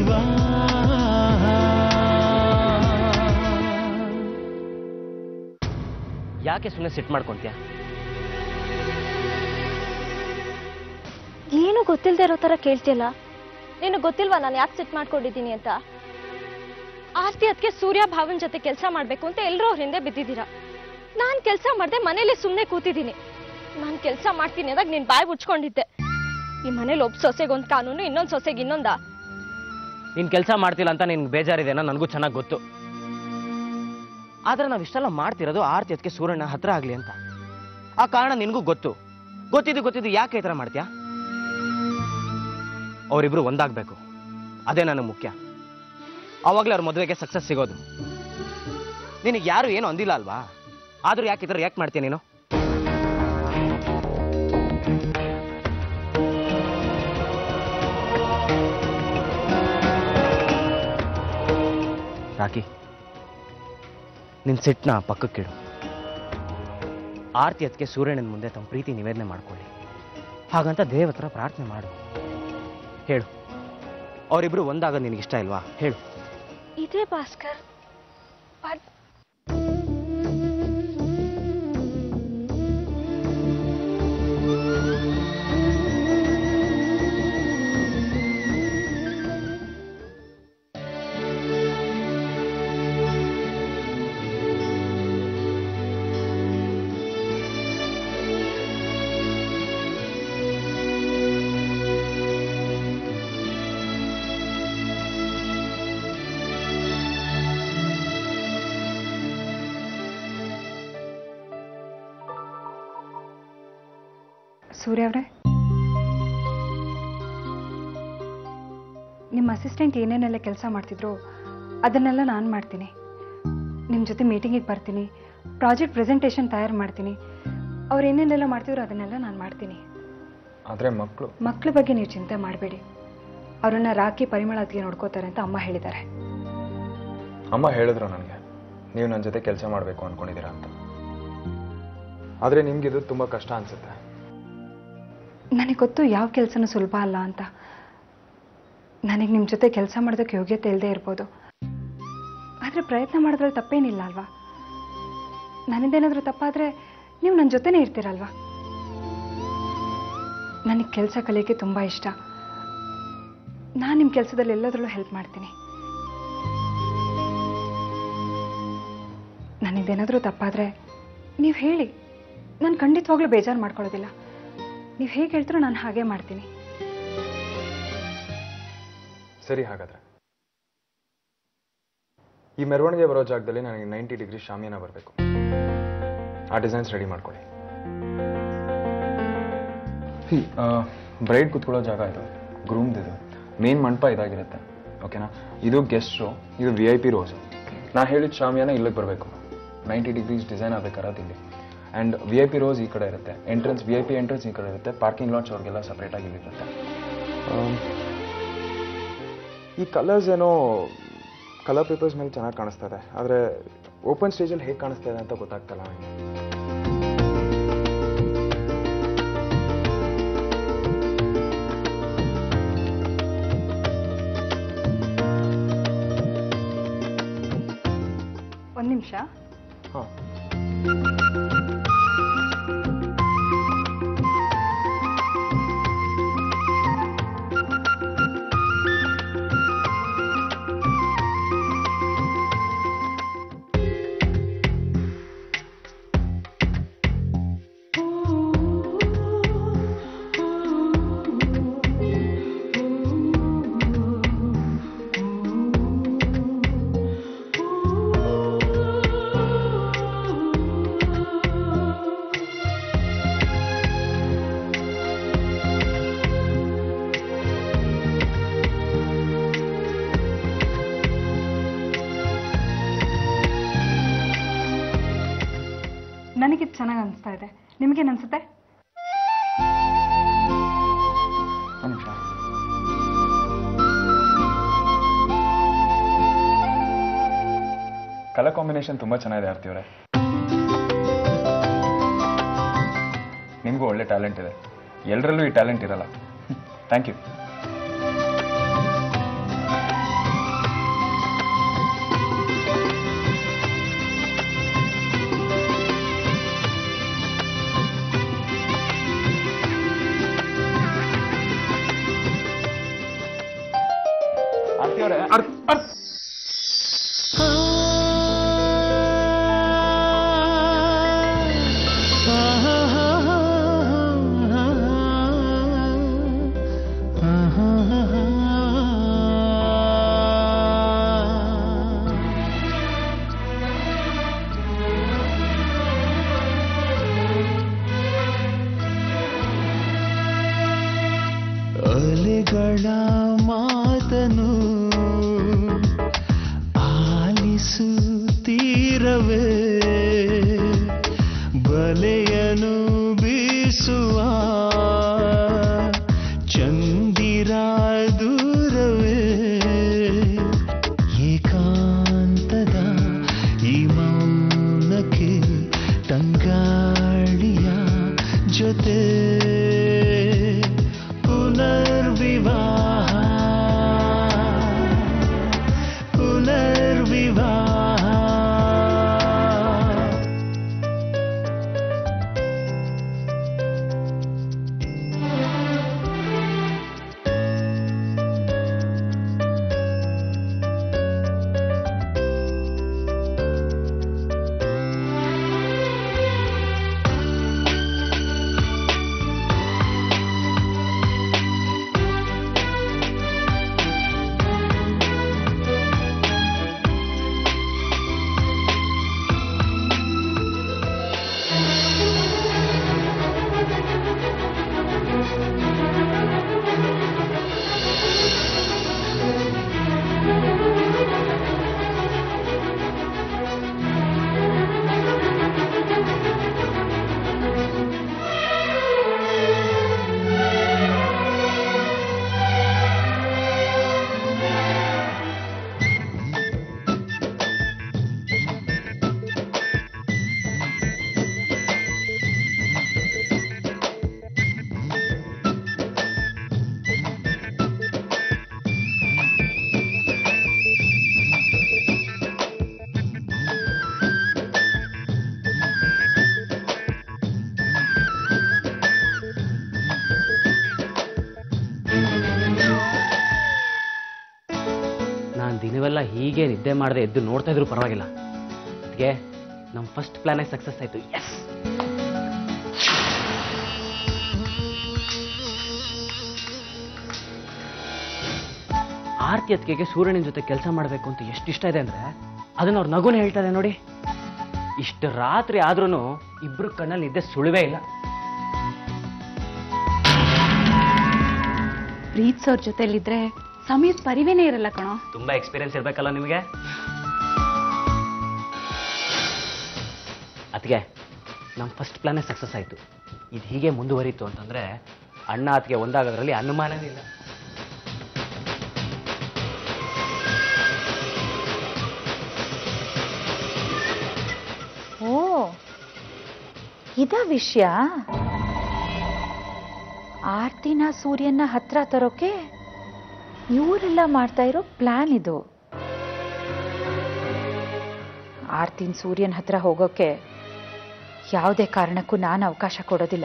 ಯಾಕೆ ಸುಮ್ಮನೆ ಸಿಟ್ ಮಾಡ್ಕೊಂತೀಯ ಏನು ಗೊತ್ತಿಲ್ಲದೆ ಇರೋ ಥರ ಕೇಳ್ತಿಯಲ್ಲ ನಿನಗೆ ಗೊತ್ತಿಲ್ವಾ ನಾನು ಯಾಕೆ ಸಿಟ್ ಮಾಡ್ಕೊಂಡಿದ್ದೀನಿ ಅಂತ ಆರ್ತಿ ಅದಕ್ಕೆ ಸೂರ್ಯ ಭಾವನ್ ಜೊತೆ ಕೆಲಸ ಮಾಡಬೇಕು ಅಂತ ಎಲ್ಲರೂ ಅವ್ರ ಹಿಂದೆ ಬಿದ್ದಿದ್ದೀರಾ ನಾನು ಕೆಲಸ ಮಾಡದೆ ಮನೇಲಿ ಸುಮ್ಮನೆ ಕೂತಿದ್ದೀನಿ ನಾನು ಕೆಲಸ ಮಾಡ್ತೀನಿ ಅಂದಾಗ ನೀನು ಬಾಯಿ ಮುಚ್ಕೊಂಡಿದ್ದೆ ಈ ಮನೇಲಿ ಒಬ್ಬ ಸೊಸೆಗೆ ಒಂದು ಕಾನೂನು ಇನ್ನೊಂದು ಸೊಸೆಗೆ ಇನ್ನೊಂದಾ ನೀನು ಕೆಲಸ ಮಾಡ್ತಿಲ್ಲ ಅಂತ ನಿನ್ಗೆ ಬೇಜಾರಿದೆ ಅನ್ನೋ ನನಗೂ ಚೆನ್ನಾಗಿ ಗೊತ್ತು ಆದ್ರೆ ನಾವು ಇಷ್ಟೆಲ್ಲ ಮಾಡ್ತಿರೋದು ಆರ್ತಿ ಅದಕ್ಕೆ ಸೂರ್ಯನ ಹತ್ರ ಆಗಲಿ ಅಂತ ಆ ಕಾರಣ ನಿನಗೂ ಗೊತ್ತು ಗೊತ್ತಿದ್ದು ಗೊತ್ತಿದ್ದು ಯಾಕೆ ಈ ಥರ ಮಾಡ್ತೀಯಾ ಅವರಿಬ್ರು ಒಂದಾಗಬೇಕು ಅದೇ ನನಗೆ ಮುಖ್ಯ ಆವಾಗಲೇ ಅವ್ರ ಮದುವೆಗೆ ಸಕ್ಸಸ್ ಸಿಗೋದು ನಿನಗೆ ಯಾರು ಏನು ಅಂದಿಲ್ಲ ಅಲ್ವಾ ಆದ್ರೂ ಯಾಕೆ ಈ ಥರ ಯಾಕೆ ಮಾಡ್ತೀಯ ನೀನು ರಾಕಿ ನಿನ್ ಸಿಟ್ನ ಪಕ್ಕಕ್ಕಿಡು ಆರ್ತಿ ಅದಕ್ಕೆ ಸೂರ್ಯನ ಮುಂದೆ ತಮ್ಮ ಪ್ರೀತಿ ನಿವೇದನೆ ಮಾಡ್ಕೊಳ್ಳಿ ಹಾಗಂತ ದೇವ ಹತ್ರ ಪ್ರಾರ್ಥನೆ ಮಾಡು ಹೇಳು ಅವರಿಬ್ರು ಒಂದಾಗ ನಿನಗೆ ಇಷ್ಟ ಇಲ್ವಾ ಹೇಳು ಇದೇ ಭಾಸ್ಕರ್ ಬಟ್ ಸೂರ್ಯ ಅವರೇ ನಿಮ್ಮ ಅಸಿಸ್ಟೆಂಟ್ ಏನೇನೆಲ್ಲ ಕೆಲಸ ಮಾಡ್ತಿದ್ರು ಅದನ್ನೆಲ್ಲ ನಾನು ಮಾಡ್ತೀನಿ ನಿಮ್ಮ ಜೊತೆ ಮೀಟಿಂಗಿಗೆ ಬರ್ತೀನಿ ಪ್ರಾಜೆಕ್ಟ್ ಪ್ರೆಸೆಂಟೇಷನ್ ತಯಾರು ಮಾಡ್ತೀನಿ ಅವ್ರು ಏನೇನೆಲ್ಲ ಮಾಡ್ತಿದ್ರು ಅದನ್ನೆಲ್ಲ ನಾನು ಮಾಡ್ತೀನಿ ಆದರೆ ಮಕ್ಕಳು ಮಕ್ಕಳ ಬಗ್ಗೆ ನೀವು ಚಿಂತೆ ಮಾಡಬೇಡಿ ಅವರನ್ನ ರಾಕಿ ಪರಿಮಳದಿಗೆ ನೋಡ್ಕೋತಾರೆ ಅಂತ ಅಮ್ಮ ಹೇಳಿದ್ದಾರೆ ಅಮ್ಮ ಹೇಳಿದ್ರು ನನಗೆ ನೀವು ನನ್ನ ಜೊತೆ ಕೆಲಸ ಮಾಡಬೇಕು ಅಂದ್ಕೊಂಡಿದ್ದೀರಾ ಅಂತ ಆದರೆ ನಿಮ್ಗಿದು ತುಂಬ ಕಷ್ಟ ಅನಿಸುತ್ತೆ ನನಗೆ ಗೊತ್ತು ಯಾವ ಕೆಲಸನೂ ಸುಲಭ ಅಲ್ಲ ಅಂತ ನನಗೆ ನಿಮ್ಮ ಜೊತೆ ಕೆಲಸ ಮಾಡೋದಕ್ಕೆ ಯೋಗ್ಯತೆ ಇಲ್ಲದೆ ಇರ್ಬೋದು ಆದರೆ ಪ್ರಯತ್ನ ಮಾಡೋದ್ರಲ್ಲಿ ತಪ್ಪೇನಿಲ್ಲ ಅಲ್ವಾ ನನ್ನಿಂದೇನಾದರೂ ತಪ್ಪಾದರೆ ನೀವು ನನ್ನ ಜೊತೆನೇ ಇರ್ತೀರಲ್ವಾ ನನಗೆ ಕೆಲಸ ಕಲಿಯೋಕ್ಕೆ ತುಂಬ ಇಷ್ಟ ನಾನು ನಿಮ್ಮ ಕೆಲಸದಲ್ಲಿ ಎಲ್ಲದರಲ್ಲೂ ಹೆಲ್ಪ್ ಮಾಡ್ತೀನಿ ನನ್ನಿಂದೇನಾದರೂ ತಪ್ಪಾದರೆ ನೀವು ಹೇಳಿ ನಾನು ಖಂಡಿತವಾಗ್ಲೂ ಬೇಜಾರು ಮಾಡ್ಕೊಳ್ಳೋದಿಲ್ಲ ನೀವು ಹೇಗೆ ಹೇಳ್ತೀರೋ ನಾನು ಹಾಗೆ ಮಾಡ್ತೀನಿ ಸರಿ ಹಾಗಾದರೆ ಈ ಮೆರವಣಿಗೆ ಬರೋ ಜಾಗದಲ್ಲಿ ನನಗೆ ನೈಂಟಿ ಡಿಗ್ರಿ ಶಾಮಿಯಾನ ಬರಬೇಕು ಆ ಡಿಸೈನ್ಸ್ ರೆಡಿ ಮಾಡ್ಕೊಳ್ಳಿ ಬ್ರೈಡ್ ಕುತ್ಕೊಳ್ಳೋ ಜಾಗ ಇದು ಗ್ರೂಮ್ದು ಇದು ಮೇನ್ ಮಂಟಪ ಇದಾಗಿರುತ್ತೆ ಓಕೆನಾ ಇದು ಗೆಸ್ಟ್ ರೋ ಇದು ವಿ ಐ ಪಿ ರೋಸು ನಾನು ಹೇಳಿದ ಶಾಮಿಯಾನ ಇಲ್ಲಿಗೆ ಬರಬೇಕು ನೈಂಟಿ ಡಿಗ್ರೀಸ್ ಡಿಸೈನ್ ಆಗಬೇಕಾರದು ಇಲ್ಲಿ and V I P rows ಈ ಕಡೆ ಇರುತ್ತೆ entrance V I P entrance ಈ ಕಡೆ ಇರುತ್ತೆ ಪಾರ್ಕಿಂಗ್ ಲಾಟ್ಸ್ ಅವ್ರಿಗೆಲ್ಲ ಸಪ್ರೇಟಾಗಿ ಇಲ್ಲಿರುತ್ತೆ ಆಮ್, ಈ ಕಲರ್ಸ್ ಏನೋ ಕಲರ್ ಪೇಪರ್ಸ್ ಮೇಲೆ ಚೆನ್ನಾಗಿ ಕಾಣಿಸ್ತಾ ಇದೆ ಆದರೆ ಓಪನ್ ಸ್ಟೇಜಲ್ಲಿ ಹೇಗೆ ಕಾಣಿಸ್ತಾ ಇದೆ ಅಂತ ಗೊತ್ತಾಗ್ತಲ್ಲ ನನಗೆ ಒಂದು ನಿಮಿಷ ಹಾಂ ನನಗಿದು ಚೆನ್ನಾಗಿ ಅನಿಸ್ತಾ ಇದೆ ನಿಮಗೇನು ಅನಿಸುತ್ತೆ ಒಂದು ನಿಮಿಷ ಕಲರ್ ಕಾಂಬಿನೇಷನ್ ತುಂಬ ಚೆನ್ನಾಗಿದೆ ಆರ್ತಿ ಅವರೇ ನಿಮಗೂ ಒಳ್ಳೆ ಟ್ಯಾಲೆಂಟ್ ಇದೆ ಎಲ್ಲರಲ್ಲೂ ಈ ಟ್ಯಾಲೆಂಟ್ ಇರಲ್ಲ ಥ್ಯಾಂಕ್ ಯು ಆರ್ತಿ ಅವರೇ ಅಲೆಗಳ ಮಾತನು ಆಲಿಸುತ್ತೀರವೇ ಬಲೆಯನು ಬೀಸುವ ಚಂದಿರ ದೂರವೇ ಏಕಾಂತದ ಈ ಮೌನಕ್ಕೆ ತಂಗಾಳಿಯ ಜೊತೆ ಪುನರ್ವಿವಾಹ ಪುನರ್ವಿವಾಹ ನಾನು ದಿನವೆಲ್ಲ ಹೀಗೆ ನಿದ್ದೆ ಮಾಡದೆ ಎದ್ದು ನೋಡ್ತಾ ಇದ್ರು ಪರವಾಗಿಲ್ಲ ಅದಕ್ಕೆ ನಮ್ಮ ಫಸ್ಟ್ ಪ್ಲಾನೇ ಸಕ್ಸಸ್ ಆಯ್ತು ಎಸ್ ಆರ್ತಿ ಅತ್ತಿಗೆಗೆ ಸೂರ್ಯನ ಜೊತೆ ಕೆಲಸ ಮಾಡಬೇಕು ಅಂತ ಎಷ್ಟು ಇಷ್ಟ ಇದೆ ಅಂದ್ರೆ ಅದನ್ನ ಅವ್ರ ನಗುನ ಹೇಳ್ತಾರೆ ನೋಡಿ ಇಷ್ಟು ರಾತ್ರಿ ಆದ್ರೂ ಇಬ್ರು ಕಣ್ಣಲ್ಲಿ ನಿದ್ದೆ ಸುಳಿವೇ ಇಲ್ಲ ಪ್ರೀತ್ಸೋರ್ ಜೊತೆಲಿದ್ರೆ ಸಮಯದ ಪರಿವೇನೇ ಇರಲ್ಲ ಕಣೋ ತುಂಬಾ ಎಕ್ಸ್ಪೀರಿಯನ್ಸ್ ಇರ್ಬೇಕಲ್ಲ ನಿಮಗೆ ಅದಕ್ಕೆ ನಮ್ಮ ಫಸ್ಟ್ ಪ್ಲಾನೇ ಸಕ್ಸಸ್ ಆಯಿತು ಇದು ಹೀಗೆ ಮುಂದುವರಿತು ಅಂತಂದ್ರೆ ಅಣ್ಣ ಅತ್ತಿಗೆ ಒಂದಾಗೋದ್ರಲ್ಲಿ ಅನುಮಾನವೇ ಇಲ್ಲ ಓ ಇದ ವಿಷಯ ಆರ್ತಿನ ಸೂರ್ಯನ ಹತ್ರ ತರೋಕೆ ಇವರೆಲ್ಲ ಮಾಡ್ತಾ ಇರೋ ಪ್ಲಾನ್ ಇದು ಆರ್ತಿನ ಸೂರ್ಯನ ಹತ್ರ ಹೋಗೋಕೆ ಯಾವುದೇ ಕಾರಣಕ್ಕೂ ನಾನು ಅವಕಾಶ ಕೊಡೋದಿಲ್ಲ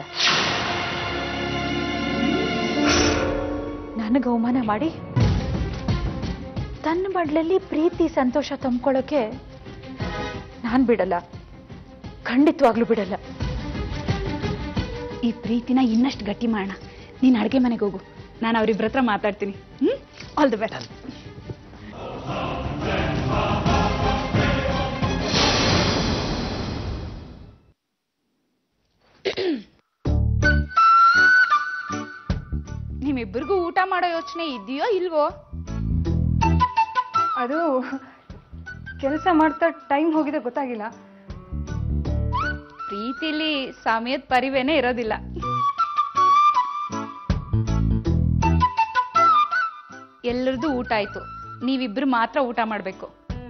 ನನಗೆ ಅವಮಾನ ಮಾಡಿ ತನ್ನ ಮಡ್ಲಲ್ಲಿ ಪ್ರೀತಿ ಸಂತೋಷ ತುಂಬ್ಕೊಳ್ಳೋಕೆ ನಾನು ಬಿಡಲ್ಲ ಖಂಡಿತವಾಗ್ಲೂ ಬಿಡಲ್ಲ ಈ ಪ್ರೀತಿನ ಇನ್ನಷ್ಟು ಗಟ್ಟಿ ಮಾಡೋಣ ನೀನು ಅಡುಗೆ ಮನೆಗೆ ಹೋಗು ನಾನು ಅವ್ರಿಬ್ರ ಹತ್ರ ಮಾತಾಡ್ತೀನಿ ಹ್ಮ್ ಆಲ್ ದಿ ಬೆಸ್ಟ್ ನಿಮ್ಮಿಬ್ಬರಿಗೂ ಊಟ ಮಾಡೋ ಯೋಚನೆ ಇದೆಯೋ ಇಲ್ವೋ ಅದು ಕೆಲಸ ಮಾಡ್ತಾ ಟೈಮ್ ಹೋಗಿದೆ ಗೊತ್ತಾಗಿಲ್ಲ ಪ್ರೀತಿಲಿ ಸಮಯದ ಪರಿವೇನೇ ಇರೋದಿಲ್ಲ ಎಲ್ಲರದು ಊಟ ಆಯ್ತು ನೀವಿಬ್ರು ಮಾತ್ರ ಊಟ ಮಾಡ್ಬೇಕು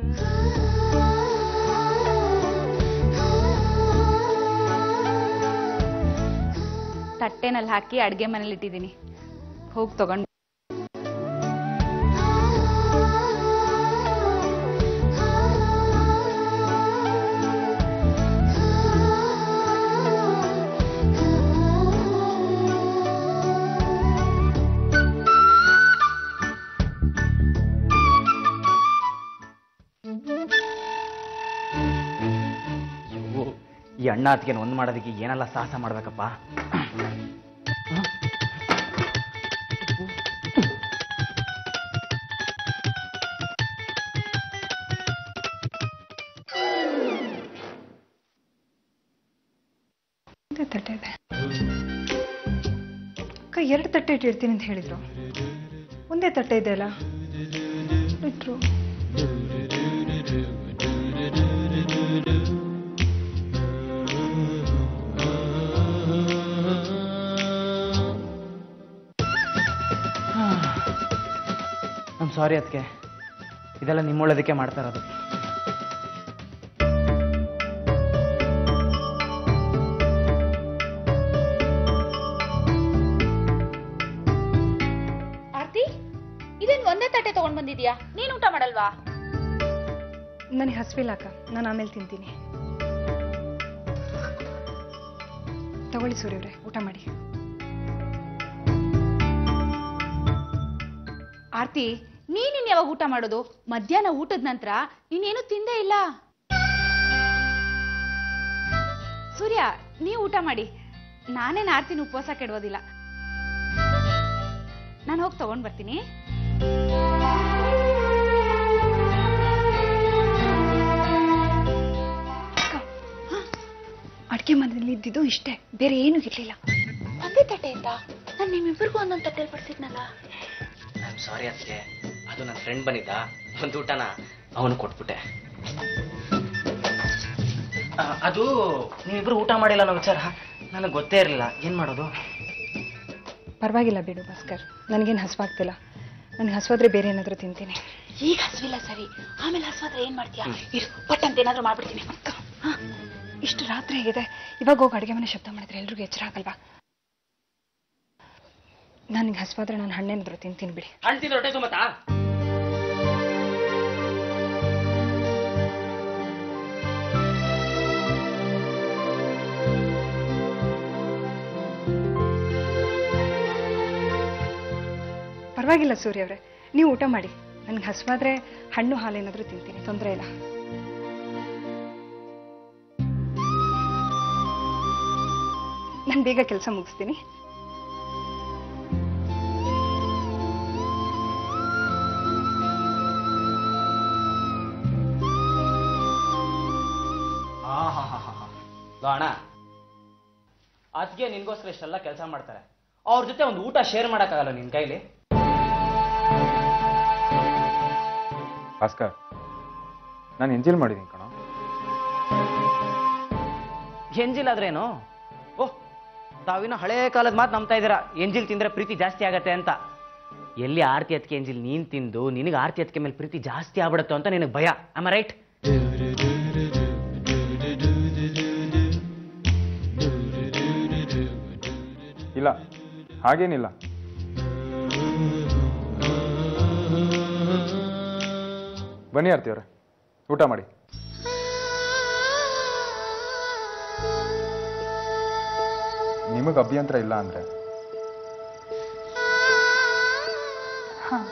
ತಟ್ಟೆನಲ್ಲಿ ಹಾಕಿ ಅಡ್ಗೆ ಮನೇಲಿ ಇಟ್ಟಿದ್ದೀನಿ ಹೋಗಿ ತಗೊಂಡು ಈ ಅಣ್ಣ ಅತ್ತಿಗೆ ಒಂದು ಮಾಡೋದಕ್ಕೆ ಏನೆಲ್ಲ ಸಾಹಸ ಮಾಡ್ಬೇಕಪ್ಪ ಒಂದೇ ತಟ್ಟೆ ಇದೆ ಅಕ್ಕ ಎರಡು ತಟ್ಟೆ ಇಟ್ಟಿರ್ತೀನಿ ಅಂತ ಹೇಳಿದ್ರು ಒಂದೇ ತಟ್ಟೆ ಇದೆ ಅಲ್ಲ ಇಟ್ರು ಐಮ್ ಸಾರಿ ಅದಕ್ಕೆ ಇದೆಲ್ಲ ನಿಮ್ಮೊಳ್ಳೋದಕ್ಕೆ ಮಾಡ್ತಾ ಇರೋದು ಆರ್ತಿ ಇದೇನ್ ಒಂದೇ ತಟ್ಟೆ ತಗೊಂಡ್ ಬಂದಿದ್ಯಾ ನೀನ್ ಊಟ ಮಾಡಲ್ವಾ ನನಗೆ ಹಸ್ವಿಲ್ಲ ಅಕ್ಕ ನಾನು ಆಮೇಲೆ ತಿಂತೀನಿ ತಗೊಳ್ಳಿ ಸೂರ್ಯವ್ರೆ ಊಟ ಮಾಡಿ ಆರ್ತಿ ನೀನಿನ್ ಯಾವಾಗ ಊಟ ಮಾಡೋದು ಮಧ್ಯಾಹ್ನ ಊಟದ ನಂತರ ನೀನೇನು ತಿಂದೇ ಇಲ್ಲ ಸೂರ್ಯ ನೀವು ಊಟ ಮಾಡಿ ನಾನೇನ್ ಆರ್ತಿನ ಉಪವಾಸ ಕೆಡೋದಿಲ್ಲ ನಾನು ಹೋಗಿ ತಗೊಂಡ್ ಬರ್ತೀನಿ ಅಡುಗೆ ಮನೆಯಲ್ಲಿ ಇದ್ದಿದ್ದು ಇಷ್ಟೇ ಬೇರೆ ಏನೂ ಇರಲಿಲ್ಲ ಒಂದೇ ತಟ್ಟೆಯಿಂದ ನಾನು ನಿಮ್ಮಿಬ್ಬರಿಗೂ ಒಂದೊಂದು ತಟ್ಟೆ ಬಡಿಸಿದ್ನಲ್ಲ ಐಮ್ ಸಾರಿ ಅದಕ್ಕೆ ಅದು ನನ್ನ ಫ್ರೆಂಡ್ ಬಂದಿದ್ದ ಒಂದು ಊಟನ ಅವನು ಕೊಟ್ಬಿಟ್ಟೆ ಆ, ಅದು ನೀವಿಬ್ರು ಊಟ ಮಾಡಿಲ್ಲ ಅನ್ನೋ ವಿಚಾರ ನನಗೆ ಗೊತ್ತೇ ಇರಲಿಲ್ಲ ಏನು ಮಾಡೋದು ಪರವಾಗಿಲ್ಲ ಬಿಡು ಭಾಸ್ಕರ್ ನನಗೇನು ಹಸುವಾಗ್ತಿಲ್ಲ ನನಗೆ ಹಸುವಾದ್ರೆ ಬೇರೆ ಏನಾದರೂ ತಿಂತೀನಿ ಈಗ ಹಸ್ವಿಲ್ಲ ಸರಿ ಆಮೇಲೆ ಹಸ್ವಾದ್ರೆ ಏನ್ ಮಾಡ್ತೀಯಾ ಇರು ಪಟ್ ಅಂತ ಏನಾದ್ರೂ ಮಾಡ್ಬಿಡ್ತೀನಿ ಹಾ, ಇಷ್ಟು ರಾತ್ರಿ ಆಗಿದೆ ಇವಾಗ ಹೋಗಿ ಅಡುಗೆ ಮನೆ ಶಬ್ದ ಮಾಡಿದ್ರೆ ಎಲ್ರಿಗೂ ಎಚ್ಚರ ಆಗಲ್ವಾ ನನಗೆ ಹಸುವಾದ್ರೆ ನಾನು ಹಣ್ಣೇನಾದರೂ ತಿಂತೀನಿ ಬಿಡಿ ಹಣ್ಣು ತಿಂದ್ರೆ ಹೊಟ್ಟೆ ತುಂಬತ್ತಾ ಪರವಾಗಿಲ್ಲ ಸೂರ್ಯ ಅವರೇ ನೀವು ಊಟ ಮಾಡಿ ನನಗೆ ಹಸುವಾದ್ರೆ ಹಣ್ಣು ಹಾಲು ಏನಾದರೂ ತಿಂತೀನಿ ತೊಂದರೆ ಇಲ್ಲ ನಾನು ಬೇಗ ಕೆಲಸ ಮುಗಿಸ್ತೀನಿ ಲೋ ಅಣ್ಣ ಅದಕ್ಕೆ ನಿನ್ಗೋಸ್ಕರ ಇಷ್ಟೆಲ್ಲ ಕೆಲಸ ಮಾಡ್ತಾರೆ ಅವ್ರ ಜೊತೆ ಒಂದು ಊಟ ಶೇರ್ ಮಾಡೋಕ್ಕಾಗಲ್ಲ ನಿನ್ನ ಕೈಲಿ ಭಾಸ್ಕರ್ ನಾನು ಎಂಜಾಯ್ ಮಾಡಿದ್ದೀನಿ ಕಣ ಎಂಜಿಲ್ ಆದ್ರೇನು ಓಹ್ ತಾವಿನ ಹಳೇ ಕಾಲದ ಮಾತು ನಂಬ್ತಾ ಇದ್ದೀರಾ ಎಂಜಿಲ್ ತಿಂದ್ರೆ ಪ್ರೀತಿ ಜಾಸ್ತಿ ಆಗತ್ತೆ ಅಂತ ಎಲ್ಲಿ ಆರತಿ ಅದಕ್ಕೆ ಎಂಜಿಲ್ ನೀನ್ ತಿಂದು ನಿನಗೆ ಆರತಿ ಅದಕ್ಕೆ ಮೇಲೆ ಪ್ರೀತಿ ಜಾಸ್ತಿ ಆಗ್ಬಿಡುತ್ತೋ ಅಂತ ನಿನಗೆ ಭಯ ಆಮ ರೈಟ್ ಇಲ್ಲ ಹಾಗೇನಿಲ್ಲ ಬನ್ನಿ ಆರ್ತಿಯವ್ರೆ ಊಟ ಮಾಡಿ ನಿಮಗೆ ಅಭ್ಯಂತರ ಇಲ್ಲ ಅಂದ್ರೆ ಹಾಂ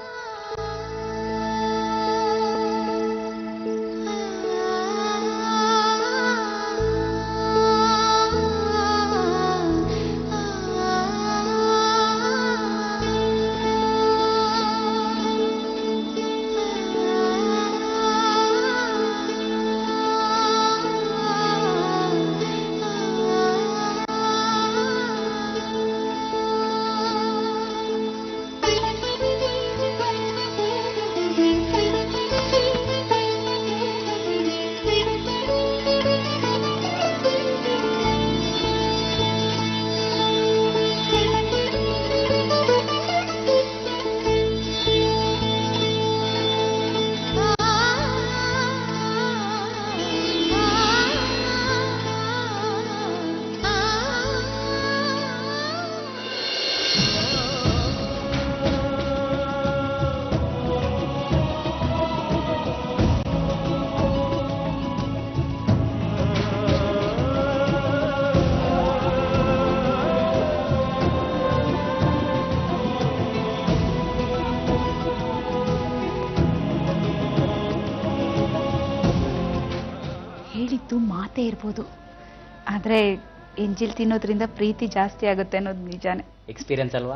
ಹೇಳಿದ್ದು ಮಾತೇ ಇರ್ಬೋದು ಆದರೆ ಎಂಜಿಲ್ ತಿನ್ನೋದ್ರಿಂದ ಪ್ರೀತಿ ಜಾಸ್ತಿ ಆಗುತ್ತೆ ಅನ್ನೋದು ನಿಜಾನೇ ಎಕ್ಸ್ಪೀರಿಯನ್ಸ್ ಅಲ್ವಾ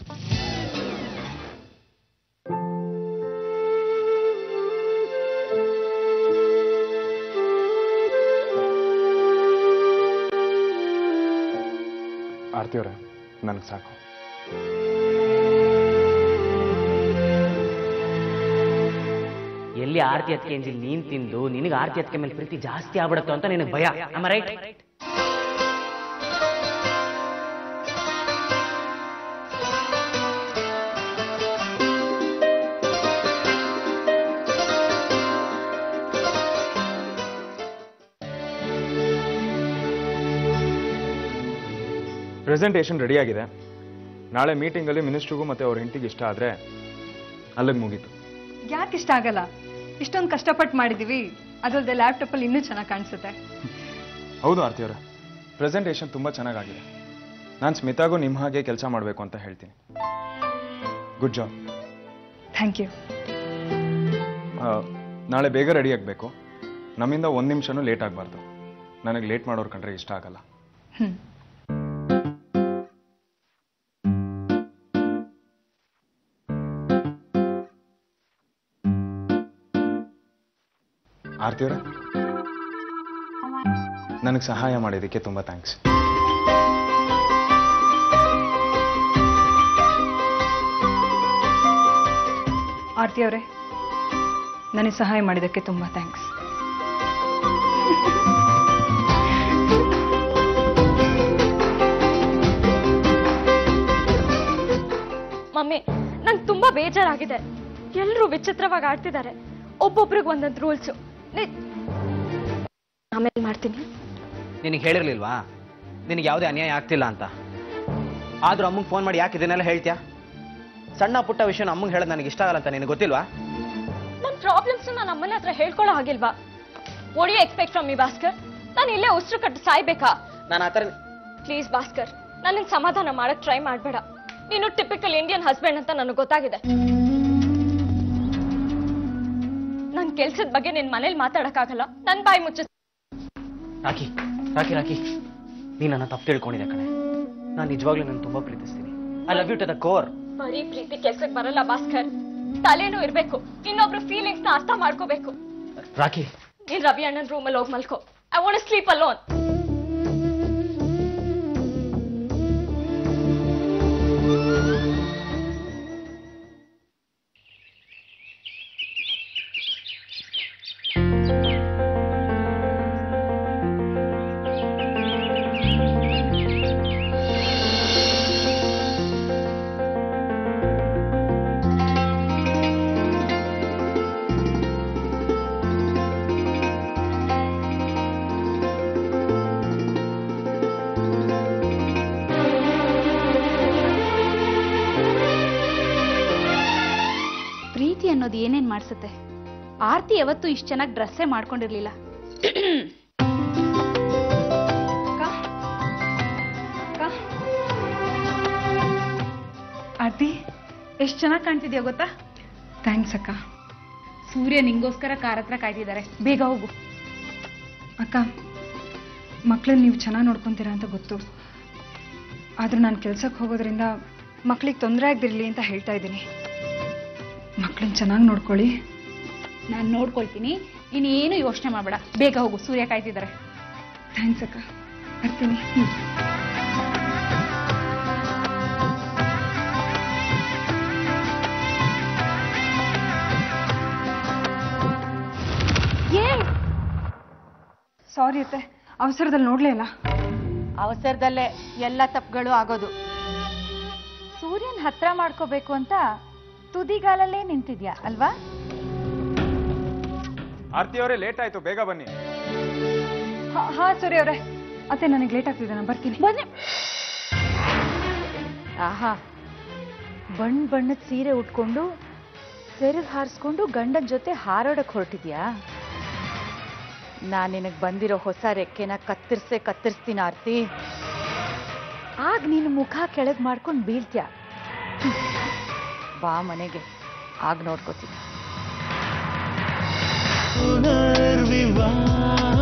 ಆರತಿ ಅವರೇ ನನಗೆ ಸಾಕು ಎಲ್ಲಿ ಆರತಿ ಹತ್ಕೆ ಎಂಜಿಲ್ ನೀನ್ ತಿಂದು ನಿನಗೆ ಆರತಿ ಹತ್ಕೆ ಮೇಲೆ ಪ್ರೀತಿ ಜಾಸ್ತಿ ಆಗ್ಬಿಡುತ್ತೋ ಅಂತ ನಿನಗೆ ಭಯ ರೈಟ್ ಪ್ರೆಸೆಂಟೇಷನ್ ರೆಡಿ ಆಗಿದೆ ನಾಳೆ ಮೀಟಿಂಗಲ್ಲಿ ಮಿನಿಸ್ಟ್ರಿಗೂ ಮತ್ತು ಅವ್ರ ಹೆಂಡತಿಗೆ ಇಷ್ಟ ಆದರೆ ಅಲ್ಲಿಗೆ ಮುಗೀತು ಯಾಕೆ ಇಷ್ಟ ಆಗಲ್ಲ ಇಷ್ಟೊಂದು ಕಷ್ಟಪಟ್ಟು ಮಾಡಿದೀವಿ ಅದಲ್ಲದೆ ಲ್ಯಾಪ್ಟಾಪಲ್ಲಿ ಇನ್ನೂ ಚೆನ್ನಾಗಿ ಕಾಣಿಸುತ್ತೆ ಹೌದು ಆರತಿ ಅವರೇ ಪ್ರೆಸೆಂಟೇಷನ್ ತುಂಬ ಚೆನ್ನಾಗಾಗಿದೆ ನಾನು ಸ್ಮಿತಾಗೂ ನಿಮ್ಮ ಹಾಗೆ ಕೆಲಸ ಮಾಡಬೇಕು ಅಂತ ಹೇಳ್ತೀನಿ ಗುಡ್ ಜಾಬ್ ಥ್ಯಾಂಕ್ ಯು ನಾಳೆ ಬೇಗ ರೆಡಿ ಆಗಬೇಕು ನಮ್ಮಿಂದ ಒಂದು ನಿಮಿಷನೂ ಲೇಟ್ ಆಗಬಾರ್ದು ನನಗೆ ಲೇಟ್ ಮಾಡೋರು ಕಂಡ್ರೆ ಇಷ್ಟ ಆಗಲ್ಲ ಹ್ಞೂ ಆರತಿ ಅವರೇ ನನಗೆ ಸಹಾಯ ಮಾಡಿದ್ದಕ್ಕೆ ತುಂಬ ಥ್ಯಾಂಕ್ಸ್ ಆರತಿ ಅವರೇ ನನಗೆ ಸಹಾಯ ಮಾಡಿದ್ದಕ್ಕೆ ತುಂಬ ಥ್ಯಾಂಕ್ಸ್ ಮಮ್ಮಿ ನಂಗೆ ತುಂಬಾ ಬೇಜಾರಾಗಿದೆ ಎಲ್ಲರೂ ವಿಚಿತ್ರವಾಗಿ ಆಡ್ತಿದ್ದಾರೆ ಒಬ್ಬೊಬ್ರಿಗೆ ಒಂದೊಂದು ರೂಲ್ಸು ಆಮೇಲೆ ಮಾಡ್ತೀನಿ ನಿನಗೆ ಹೇಳಿರ್ಲಿಲ್ವಾ ನಿನಗೆ ಯಾವುದೇ ಅನ್ಯಾಯ ಆಗ್ತಿಲ್ಲ ಅಂತ ಆದ್ರೂ ಅಮ್ಮಂಗೆ ಫೋನ್ ಮಾಡಿ ಯಾಕೆ ಇದನ್ನೆಲ್ಲ ಹೇಳ್ತೀಯಾ ಸಣ್ಣ ಪುಟ್ಟ ವಿಷಯ ಅಮ್ಮಂಗೆ ಹೇಳೋದು ನನಗೆ ಇಷ್ಟ ಆಗಲ್ಲ ಅಂತ ನಿನಗೆ ಗೊತ್ತಿಲ್ವಾ ನನ್ನ ಪ್ರಾಬ್ಲಮ್ಸ್ ನಾನು ಅಮ್ಮನ ಹತ್ರ ಹೇಳ್ಕೊಳ್ಳೋ ಹಾಗಿಲ್ವಾ what you expect from me Bhaskar ನಾನು ಇಲ್ಲೇ ಉಸಿರು ಕಟ್ಟು ಸಾಯ್ಬೇಕಾ ನಾನು ಆ ಥರ ಪ್ಲೀಸ್ ಭಾಸ್ಕರ್ ನನ್ನ ಸಮಾಧಾನ ಮಾಡಕ್ ಟ್ರೈ ಮಾಡಬೇಡ ನೀನು ಟಿಪಿಕಲ್ ಇಂಡಿಯನ್ ಹಸ್ಬೆಂಡ್ ಅಂತ ನನಗೆ ಗೊತ್ತಾಗಿದೆ ನನ್ನ ಕೆಲ್ಸದ ಬಗ್ಗೆ ನಿನ್ ಮನೇಲಿ ಮಾತಾಡಕ್ಕಾಗಲ್ಲ ನನ್ ಬಾಯಿ ಮುಚ್ಚ ರಾಕಿ ರಾಕಿ ರಾಕಿ ನೀ ನನ್ನ ತಪ್ಪು ತಿಳ್ಕೊಂಡಿದ್ದೆ ಕಣೆ ನಾನು ನಿಜವಾಗ್ಲೂ ನಾನು ತುಂಬಾ ಪ್ರೀತಿಸ್ತೀನಿ I love you to the core ಬರೀ ಪ್ರೀತಿ ಕೆಲ್ಸಕ್ಕೆ ಬರಲ್ಲ ಭಾಸ್ಕರ್ ತಲೆನೂ ಇರ್ಬೇಕು ಇನ್ನೊಬ್ರು ಫೀಲಿಂಗ್ಸ್ ನ ಅರ್ಥ ಮಾಡ್ಕೋಬೇಕು ರಾಕಿ ನೀನ್ ರವಿ ಅಣ್ಣನ್ ರೂಮಲ್ಲಿ ಹೋಗಿ ಮಲ್ಕೋ ಐ ವಾಂಟ್ ಸ್ಲೀಪ್ ಅಲೋನ್ ಪ್ರೀತಿ ಅನ್ನೋದು ಏನೇನ್ ಮಾಡ್ಸುತ್ತೆ ಆರ್ತಿ ಯಾವತ್ತೂ ಇಷ್ಟು ಚೆನ್ನಾಗಿ ಡ್ರೆಸ್ಸೇ ಮಾಡ್ಕೊಂಡಿರ್ಲಿಲ್ಲ ಆರ್ತಿ ಎಷ್ಟು ಚೆನ್ನಾಗಿ ಕಾಣ್ತಿದ್ಯಾ ಗೊತ್ತಾ ಥ್ಯಾಂಕ್ಸ್ ಅಕ್ಕ ಸೂರ್ಯ ನಿಂಗೋಸ್ಕರ ಕಾರ್ ಹತ್ರ ಕಾಯ್ತಿದ್ದಾರೆ ಬೇಗ ಹೋಗು ಅಕ್ಕ ಮಕ್ಕಳನ್ನ ನೀವು ಚೆನ್ನಾಗಿ ನೋಡ್ಕೊತೀರಾ ಅಂತ ಗೊತ್ತು ಆದ್ರೆ ನಾನು ಕೆಲ್ಸಕ್ಕೆ ಹೋಗೋದ್ರಿಂದ ಮಕ್ಳಿಗೆ ತೊಂದರೆ ಆಗದಿರಲಿ ಅಂತ ಹೇಳ್ತಾ ಇದ್ದೀನಿ ಮಕ್ಕಳನ್ನ ಚೆನ್ನಾಗಿ ನೋಡ್ಕೊಳ್ಳಿ ನಾನು ನೋಡ್ಕೊಳ್ತೀನಿ ನೀನು ಏನು ಯೋಚನೆ ಮಾಡಬೇಡ ಬೇಗ ಹೋಗು ಸೂರ್ಯ ಕಾಯ್ತಿದ್ದಾರೆ ಥ್ಯಾಂಕ್ಸ್ ಅಕ್ಕ ಬರ್ತೀನಿ ಏನ್ ಸಾರಿ ಅತ್ತೆ ಅವಸರದಲ್ಲಿ ನೋಡ್ಲೇ ಇಲ್ಲ ಅವಸರದಲ್ಲೇ ಎಲ್ಲ ತಪ್ಪುಗಳು ಆಗೋದು ಸೂರ್ಯನ್ ಹತ್ರ ಮಾಡ್ಕೋಬೇಕು ಅಂತ ತುದಿಗಾಲಲ್ಲೇ ನಿಂತಿದ್ಯಾ ಅಲ್ವಾ ಆರತಿ ಅವರೇ ಲೇಟ್ ಆಯ್ತು ಬೇಗ ಬನ್ನಿ ಹಾ- ಹಾ ಸರಿ ಅವರೇ ಅತ್ತೆ ನನಗೆ ಲೇಟ್ ಆಗ್ತಿದೆ ನಾನು ಬರ್ತೀನಿ ಬನ್ನಿ ಆಹಾ ಬಣ್ಣ ಬಣ್ಣದ ಸೀರೆ ಉಟ್ಕೊಂಡು ಸೆರಗ್ ಹಾರಿಸ್ಕೊಂಡು ಗಂಡನ ಜೊತೆ ಹಾರಾಡಕ್ ಹೊರಟಿದ್ಯಾ ನಾನು ನಿನಗೆ ಬಂದಿರೋ ಹೊಸ ರೆಕ್ಕೆನ ಕತ್ತರಿಸೆ ಕತ್ತರಿಸ್ತೀನಿ ಆರ್ತಿ ಆಗ ನೀನು ಮುಖ ಕೆಳಗೆ ಮಾಡ್ಕೊಂಡು ಬೀಳ್ತ್ಯಾ ಹ್ಮ್. ಬಾ ಮನೆಗೆ ಆಗ ನೋಡ್ಕೋತೀನಿ ಪುನರ್ವಿವಾಹ